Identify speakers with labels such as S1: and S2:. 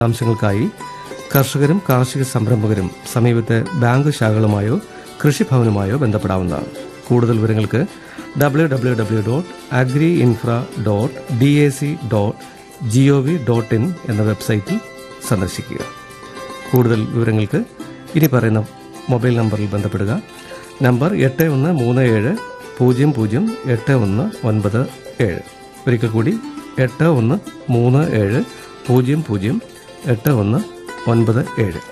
S1: വിശദാംശങ്ങൾക്കായി കർഷകരും കാർഷിക സംരംഭകരും സമീപത്തെ ബാങ്ക് ശാഖകളുമായോ കൃഷിഭവനുമായോ ബന്ധപ്പെടാവുന്നതാണ് കൂടുതൽ വിവരങ്ങൾക്ക് W W W dot agri infra dot D A C dot G O V dot in എന്ന വെബ്സൈറ്റിൽ സന്ദർശിക്കുക കൂടുതൽ വിവരങ്ങൾക്ക് ഇനി പറയുന്ന മൊബൈൽ നമ്പറിൽ ബന്ധപ്പെടുക നമ്പർ എട്ട് ഒന്ന് മൂന്ന് ഏഴ് പൂജ്യം പൂജ്യം എട്ട് ഒന്ന് ഒൻപത് ഏഴ് ഒരിക്കൽ കൂടി എട്ട് ഒന്ന് മൂന്ന് ഏഴ് പൂജ്യം പൂജ്യം എട്ട് ഒന്ന് ഒൻപത് ഏഴ്